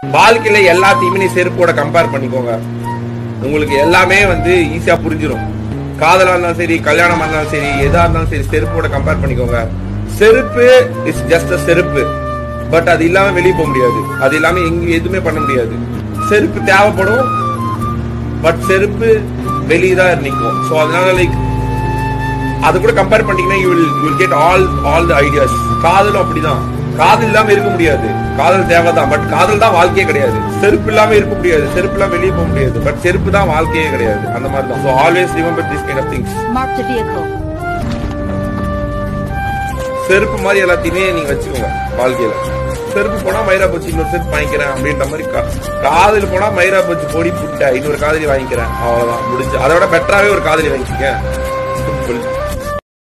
வாழ்க்கையில எல்லாத்தையுமே நீ செருப்போட கம்பேர் பண்ணிக்கோங்க உங்களுக்கு எல்லாமே வந்து ஈஸியா புரிஞ்சிடும் காதலா இருந்தாலும் சரி கல்யாணமா இருந்தாலும் சரி எதா இருந்தாலும் சரி செருப்போட கம்பேர் பண்ணிக்கோங்க செருப்பு இஸ் ஜஸ்ட் அ செருப்பு பட் அது இல்லாம வெளியே போக முடியாது அது இல்லாம எங்க எதுவுமே பண்ண முடியாது செருப்பு தேவைப்படும் பட் செருப்பு வெளியே தான் நிற்கும் ஸோ அதனால லைக் அது கூட கம்பேர் பண்ணீங்கன்னா you will you get all all the ideas காதலும் அப்படிதான் காதல் இல்லாம இருக்க முடியாது காதல் தேவைதான் பட் காதல் தான் வாழ்க்கையே கிடையாது செருப்பு இல்லாம இருக்க முடியாது செருப்பு இல்லாம வெளியே போக முடியாது பட் செருப்பு தான் வாழ்க்கையே கிடையாது அந்த மாதிரி தான் so always remember this kind of things Marked a vehicle. செருப்பு மாதிரி எல்லாத்தையுமே நீங்க வச்சுக்கோங்க வாழ்க்கையில செருப்பு போனா மயிரா போச்சு இன்னொரு செருப்பு வாங்கிக்கிறேன் அப்படின்ற மாதிரி கா- காதல் போனா மயிரா போச்சு போடி புட்ட இன்னொரு காதலி வாங்கிக்கிறேன் அவ்வளவுதான் முடிஞ்சு அதை விட பெட்டராவே ஒரு காதலி வாங்கிக்கங்க